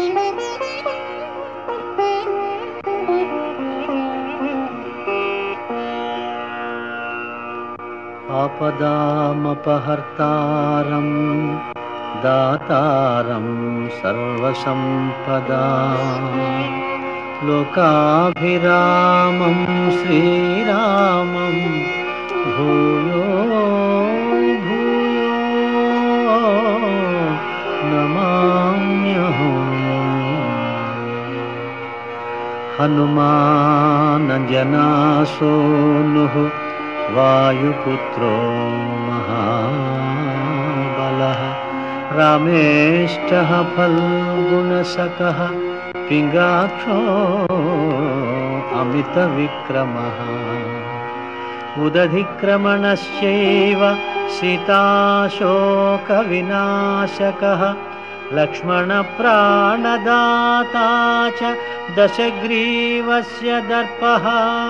ఆపదామపహర్తారం దాతారం సర్వసంపదా లోకాభిరామం శ్రీరామం భూయో భూయో నమామ్యహం हनुमानजनासोनुः वायुपुत्रो महाबलः रामेष्टः फल्गुणसकः पिङ्गाक्षो अमितविक्रमः उदधिक्रमणश्चैव सीताशोकविनाशकः लक्ष्मणप्राणदाता च दशग्रीवस्य दर्पः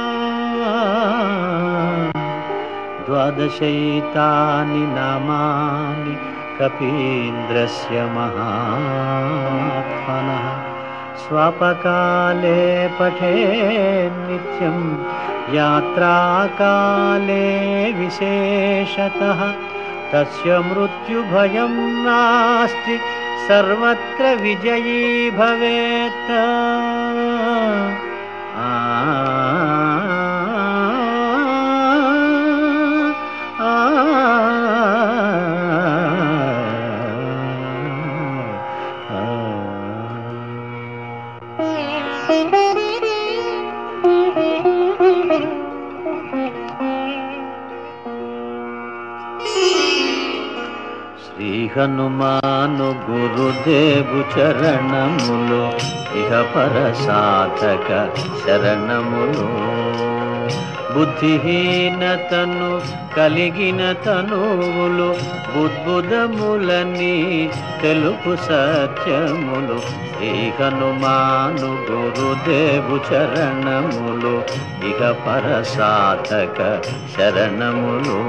द्वादशैतानि नामानि कपीन्द्रस्य महात्मनः स्वापकाले पठे नित्यं यात्राकाले विशेषतः तस्य मृत्युभयं नास्ति सर्वत्र विजयी भवेत् आ, आ, ఆ. శ్రీ హనుమాను గురుదేవు చరణములు ఇహ పర సాధక శరణములు బుద్ధిహీనతను కలిగిన తనువులు బుద్బుదములని తెలుపు సత్యములు శ్రీ హనుమాను గురుదేవు చరణములు ఇహ పర సాధక శరణములు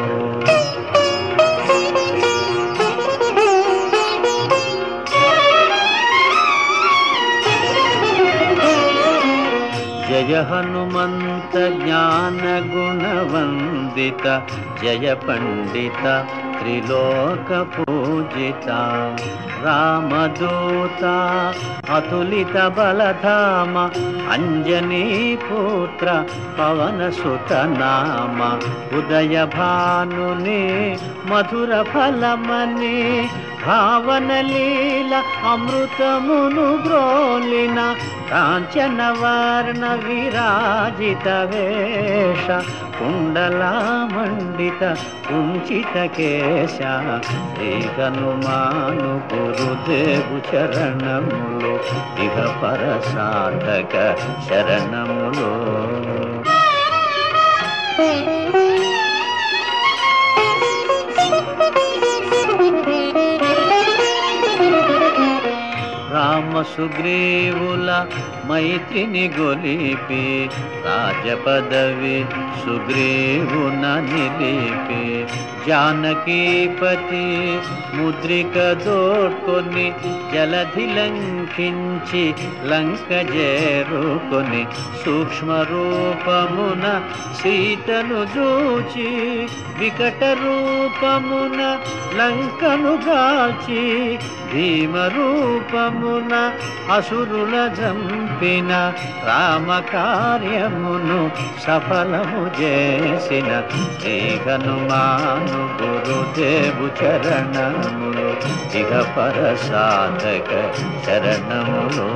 జయ హనుమంత జ్ఞాన గుణవందిత జయ పండిత త్రిలోక పూజిత రామదూత అతులిత బలధామ అంజనీ పుత్ర పవన సుత నామ ఉదయ భానుని మధుర ఫలమని భావన లీల అమృతమును గ్రోలిన కాంచన వర్ణ విరాజిత వేష కుండలా మండిత కుంచిత కేశ శ్రీ హనుమాను గురుదేవు చరణములు ఇహ పర సాధక శరణములు రామ సుగ్రీవుల మైత్రిని గొలిపి రాజపదవి సుగ్రీవున నిలిపి జానకీపతి ముద్రిక దోడ్కొని జలధి లంఘించి లంక చేరుకొని సూక్ష్మ రూపమున సీతను చూచి వికట రూపమున లంకను గాల్చి భీమ రూపమున అసురుల జంపిన రామ కార్యమును సఫలము చేసిన శ్రీ హనుమాను గురుదేవు చరణములు ఇహ పర సాధక శరణములు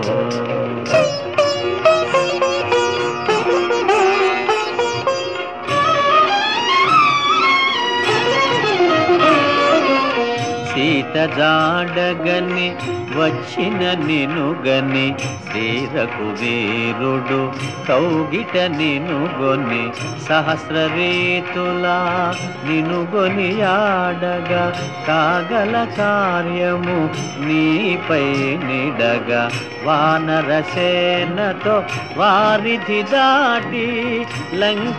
సీత జాడగని వచ్చిన నినుగని శ్రీరకు వీరుడు కౌగిట నినుగొని సహస్ర రీతులా నినుగొని ఆడగా కాగల కార్యము నీపై నిడగా వానరసేనతో వారిధి దాటి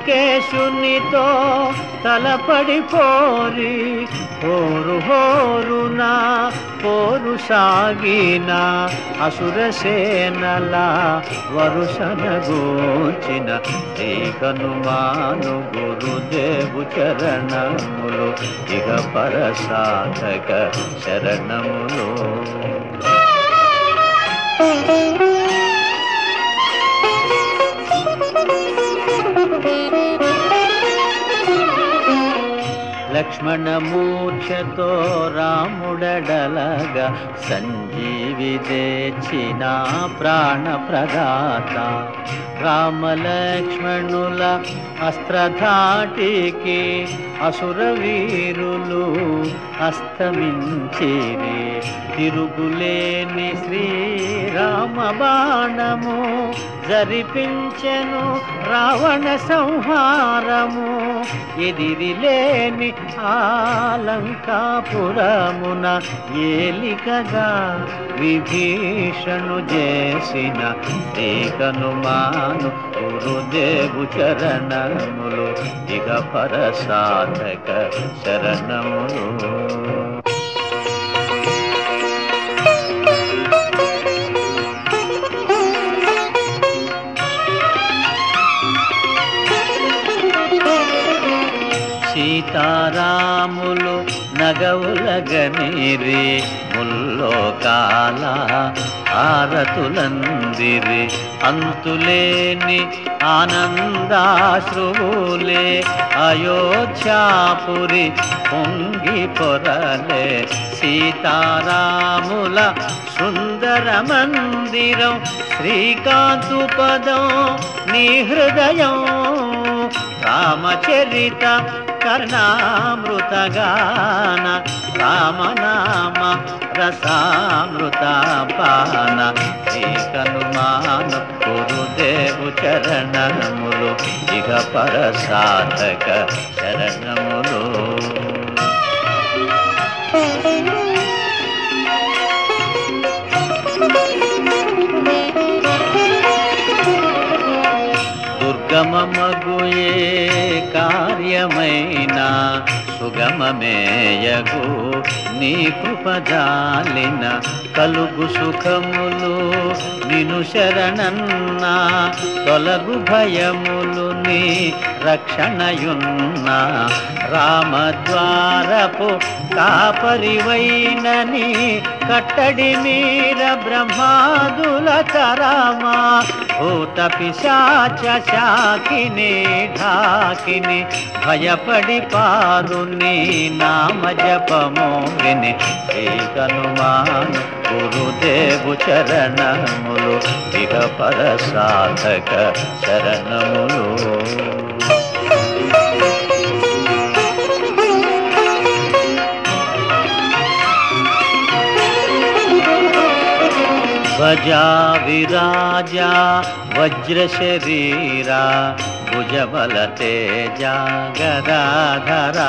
లంకేశునితో తలపడి పోరి హోరు హోరు పోరున పోరు సాగిన అసురసేనల వరుసన గోచిన శ్రీ హనుమాను గురుదేవు చరణములు ఇక పరసాధక శరణములు లక్ష్మణ మూర్ఛతో రాముడడలగా సంజీవి తెచ్చిన ప్రాణ ప్రదాత రామలక్ష్మణుల అస్త్రధాటికి అసుర వీరులు అస్తమించిరి తిరుగులేని శ్రీరామ బాణము జరిపించెను రావణ సంహారము ఎదిరిలేని ఆలంకాపురమున ఏలికగా విభీషణు చేసిన శ్రీ హనుమాను గురుదేవు చరణములు ఇక పరసాధక శరణములు సీతారాములు నగవులగనిరి ముల్లోకాల ఆరతులందిరి అంతులేని ఆనందాశ్రువులే అయోధ్యాపురి పొంగి పొరలే సీతారాముల సుందర మందిరం శ్రీకాంతు పదం నీ హృదయం రామచరిత కర్ణామృతగాన రామనామ రసామృత పాన శ్రీ హనుమాను గురుదేవు చరణములు ఇక పరసాధక శరణములు దుర్గమమగు ఏ కార్యమైన సుగమమేయగు నీ కృపజాలిన కలుగు సుఖములు నిను శరణన్న తొలగు భయములు నీ రక్షణయున్న రామద్వారపు కాపరివైనని కట్టడి మీర బ్రహ్మాదుల తరమా భూత పిశాచ శాకిని ఢాకిని భయపడి పారు నీ నామ జపము విని శ్రీ హనుమాను గురుదేవు చరణములు ఇక పరసాధక శరణములు ధ్వజా విరాజా వజ్ర శరీరా భుజబల తేజ గదాధరా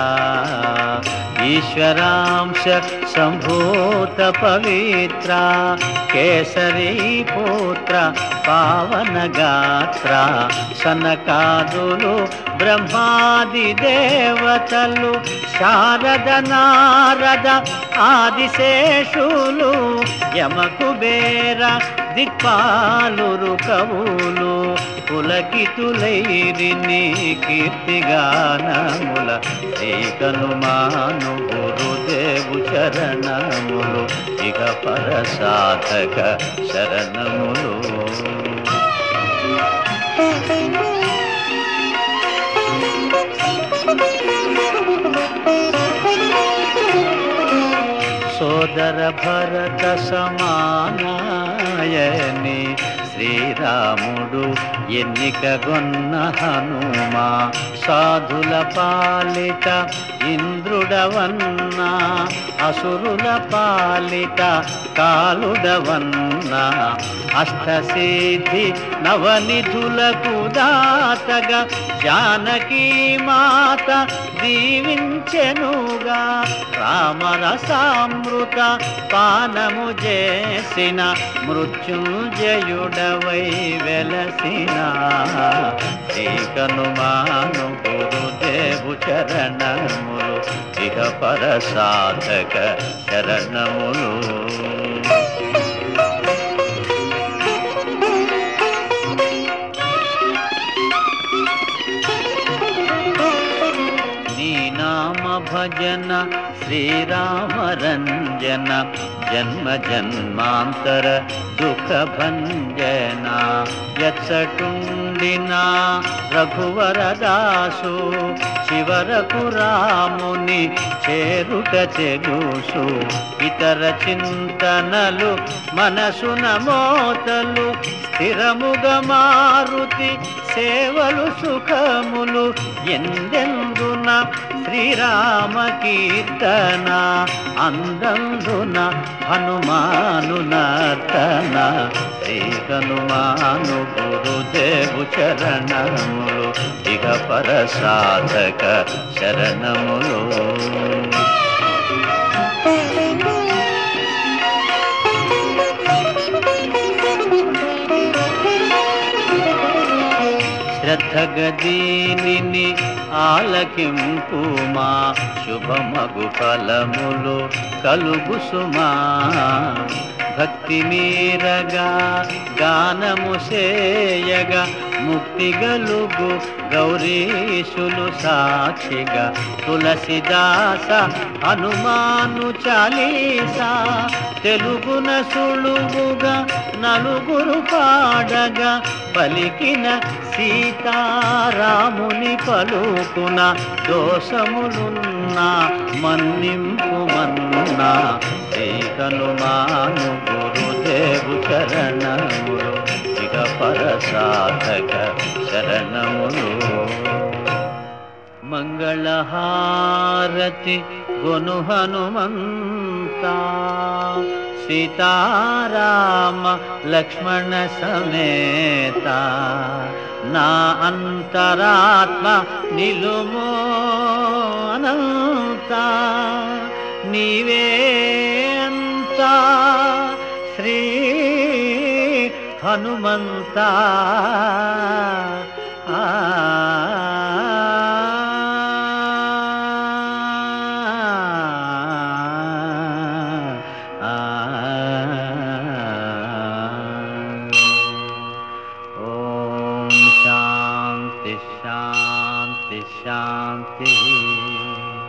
ఈశ్వరాంశ సంభూత పవిత్ర కేసరీ పుత్ర పావన గాత్ర సనకాదులు బ్రహ్మాది దేవతలు శారద నారద ఆదిశేషులు యమకుబేర దిక్పాలురు కవులు పులకితులైరి నీ కీర్తిగానముల ఏకనుమాను గురుదేవు చరణములు ఇక పరసాధక శరణములు సోదర భరత సమానాయని శ్రీరాముడు ఎన్నికగొన్న హనుమా సాధుల పాలిట ఇంద్రుడవన్నా అసురుల పాలిట కాలుడవన్నా అష్టసిద్ధి నవనిధులకు దాతగా జానకీ మాత దీవించెనుగా రామరసామృత పానము చేసిన మృత్యుంజయుడవై వెలసిన శ్రీకనుమాను గురుదేవు చరణములు ఇహ పర సాధక శరణములు నీ నామ భజన శ్రీరామ రంజన జన్మ జన్మాంతర దుఃఖ భంజన ఎచ్చటుండిన రఘువరదాసు శివరకు రాముని చేరుట చెగుసు ఇతర చింతనలు మనసున మోతలు స్థిరముగ మారుతి సేవలు సుఖములు ఎందెందున శ్రీరామ కీర్తన అందందున హనుమాను నర్తన శ్రీ హనుమాను గురుదేవు చరణములు ఇక పర సాధక శరణములు శ్రద్ధగదీనిని ఆలకింపు మా శుభమగు ఫలములు కలుగు సుమా భక్తి మీరగా గానము సేయగా ముక్తి గలుగు గౌరీశులు సాక్షిగా తులసిదాస హనుమాను చాలీసా తెలుగున సులువుగా నలుగురు పాడగా పలికిన సీతారాముని పలుకున దోషములున్నా మన్నింపు మన్నా శ్రీ హనుమాను గురుదేవు చరణములు ఇక పర సాధక శరణములు మంగళహారతి గొను హనుమంతా సీతారామ లక్ష్మణ సమేత నా అంతరాత్మ నిలుమో అనంత నీవే అంతా శ్రీ హనుమంత ఆ ఓం శాంతి శాంతి శాంతి